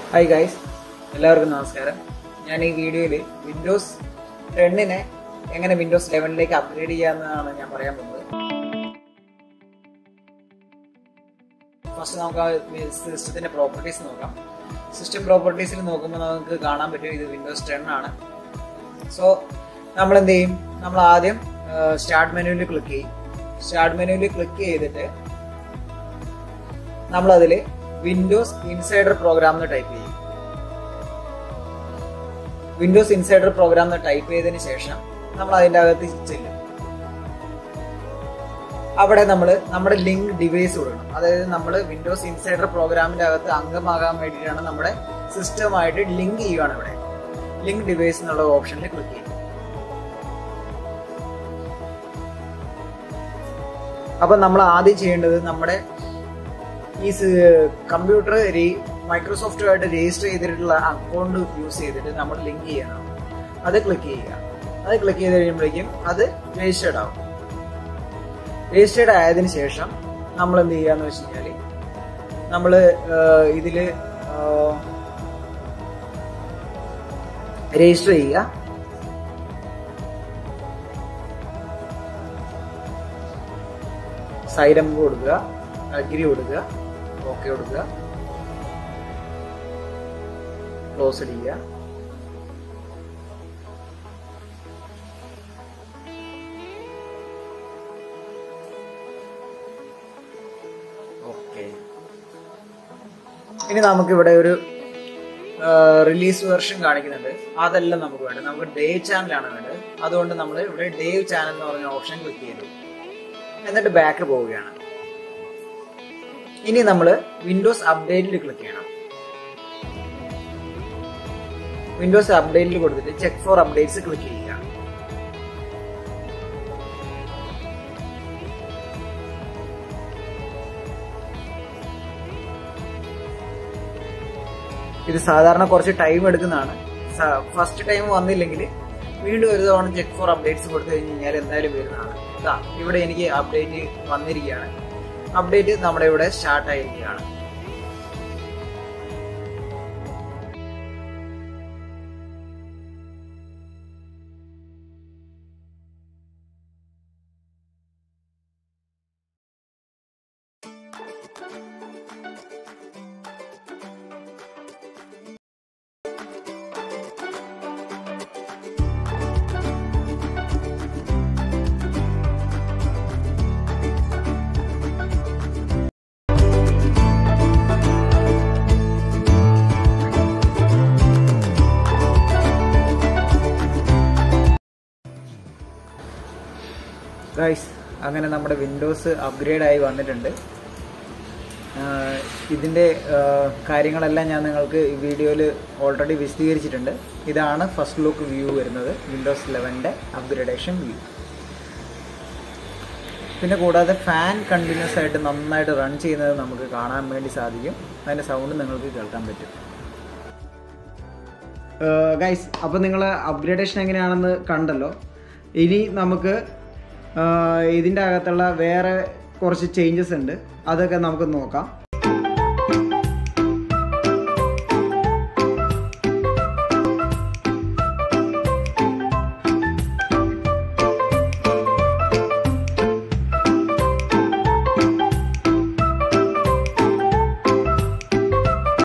hi guys എല്ലാവർക്കും നമസ്കാരം ഞാൻ ഈ വീഡിയോയിൽ വിൻഡോസ് ടെന്നിനെ എങ്ങനെ വിൻഡോസ് ലെവനിലേക്ക് അപ്ഗ്രേഡ് ചെയ്യാമെന്നാണ് ഞാൻ പറയാൻ പോകുന്നത് ഫസ്റ്റ് നമുക്ക് ആ സിസ്റ്റത്തിന്റെ പ്രോപ്പർട്ടീസ് നോക്കാം സിസ്റ്റം പ്രോപ്പർട്ടീസിൽ നോക്കുമ്പോൾ നമുക്ക് കാണാൻ പറ്റും ഇത് വിൻഡോസ് ടെൻ ആണ് സോ നമ്മൾ എന്ത് ചെയ്യും നമ്മൾ ആദ്യം സ്റ്റാർട്ട് മെനുവിൽ ക്ലിക്ക് ചെയ്യും സ്റ്റാർട്ട് മെനുവിൽ ക്ലിക്ക് ചെയ്തിട്ട് നമ്മൾ അതിൽ വിൻഡോസ് ഇൻസൈഡർ പ്രോഗ്രാം എന്ന് ടൈപ്പ് ചെയ്യും വിൻഡോസ് ഇൻസൈഡർ പ്രോഗ്രാം എന്ന് ടൈപ്പ് ചെയ്തതിന് ശേഷം നമ്മൾ അതിൻ്റെ അകത്ത് ചെല്ലും അവിടെ നമ്മൾ നമ്മുടെ ലിങ്ക് ഡിവൈസ് കൊടുക്കണം അതായത് നമ്മൾ വിൻഡോസ് ഇൻസൈഡർ പ്രോഗ്രാമിന്റെ അകത്ത് അംഗമാകാൻ വേണ്ടിയിട്ടാണ് നമ്മുടെ സിസ്റ്റമായിട്ട് ലിങ്ക് ചെയ്യുകയാണ് ഇവിടെ ലിങ്ക് ഡിവൈസ് എന്നുള്ള ഓപ്ഷനിൽ ക്ലിക്ക് ചെയ്യും അപ്പൊ നമ്മൾ ആദ്യം ചെയ്യേണ്ടത് നമ്മുടെ ഈ കമ്പ്യൂട്ടർ മൈക്രോസോഫ്റ്റുമായിട്ട് രജിസ്റ്റർ ചെയ്തിട്ടുള്ള അക്കൗണ്ട് യൂസ് ചെയ്തിട്ട് നമ്മൾ ലിങ്ക് ചെയ്യണം അത് ക്ലിക്ക് ചെയ്യുക അത് ക്ലിക്ക് ചെയ്ത് കഴിയുമ്പോഴേക്കും അത് രജിസ്റ്റേർഡ് ആവും രജിസ്റ്റേർഡ് ആയതിനു ശേഷം നമ്മൾ എന്ത് ചെയ്യാന്ന് വെച്ച് കഴിഞ്ഞാല് നമ്മൾ ഇതില് രജിസ്റ്റർ ചെയ്യുക സൈഡം കൊടുക്കുക അഗ്രി കൊടുക്കുക ഓക്കെ കൊടുക്കുക ക്ലോസ് ചെയ്യുക ഓക്കെ ഇനി നമുക്കിവിടെ ഒരു റിലീസ് വെർഷൻ കാണിക്കുന്നുണ്ട് അതല്ല നമുക്ക് വേണ്ടത് നമുക്ക് ഡേവ് ചാനലാണ് വേണ്ടത് അതുകൊണ്ട് നമ്മൾ ഇവിടെ ഡേവ് ചാനൽ എന്ന് പറഞ്ഞ ഓപ്ഷൻ ക്ലിക്ക് ചെയ്തു എന്നിട്ട് ബാക്ക് പോവുകയാണ് ഇനി നമ്മൾ വിൻഡോസ് അപ്ഡേറ്റിൽ ക്ലിക്ക് ചെയ്യണം വിൻഡോസ് അപ്ഡേറ്റിൽ കൊടുത്തിട്ട് ചെക്ക് ഫോർ അപ്ഡേറ്റ്സ് ക്ലിക്ക് ചെയ്യുക ഇത് സാധാരണ കുറച്ച് ടൈം എടുക്കുന്നതാണ് ഫസ്റ്റ് ടൈം വന്നില്ലെങ്കിൽ വീണ്ടും ഒരു തവണ ചെക്ക് ഫോർ അപ്ഡേറ്റ്സ് കൊടുത്തു കഴിഞ്ഞ് കഴിഞ്ഞാൽ എന്തായാലും വരുന്നതാണ് ഇതാ ഇവിടെ എനിക്ക് അപ്ഡേറ്റ് വന്നിരിക്കുകയാണ് അപ്ഡേറ്റ് നമ്മുടെ ഇവിടെ സ്റ്റാർട്ട് ആയിരിക്കുകയാണ് ഗൈസ് അങ്ങനെ നമ്മുടെ വിൻഡോസ് അപ്ഗ്രേഡ് ആയി വന്നിട്ടുണ്ട് ഇതിൻ്റെ കാര്യങ്ങളെല്ലാം ഞാൻ നിങ്ങൾക്ക് ഈ വീഡിയോയിൽ ഓൾറെഡി വിശദീകരിച്ചിട്ടുണ്ട് ഇതാണ് ഫസ്റ്റ് ലുക്ക് വ്യൂ വരുന്നത് വിൻഡോസ് ലെവൻ്റെ അപ്ഗ്രേഡേഷൻ വ്യൂ പിന്നെ കൂടാതെ ഫാൻ കണ്ടിന്യൂസ് ആയിട്ട് നന്നായിട്ട് റൺ ചെയ്യുന്നത് നമുക്ക് കാണാൻ വേണ്ടി സാധിക്കും അതിൻ്റെ സൗണ്ട് നിങ്ങൾക്ക് കേൾക്കാൻ പറ്റും ഗൈസ് അപ്പോൾ നിങ്ങൾ അപ്ഗ്രേഡേഷൻ എങ്ങനെയാണെന്ന് കണ്ടല്ലോ ഇനി നമുക്ക് ഇതിൻ്റെ അകത്തുള്ള വേറെ കുറച്ച് ചേഞ്ചസ് ഉണ്ട് അതൊക്കെ നമുക്ക് നോക്കാം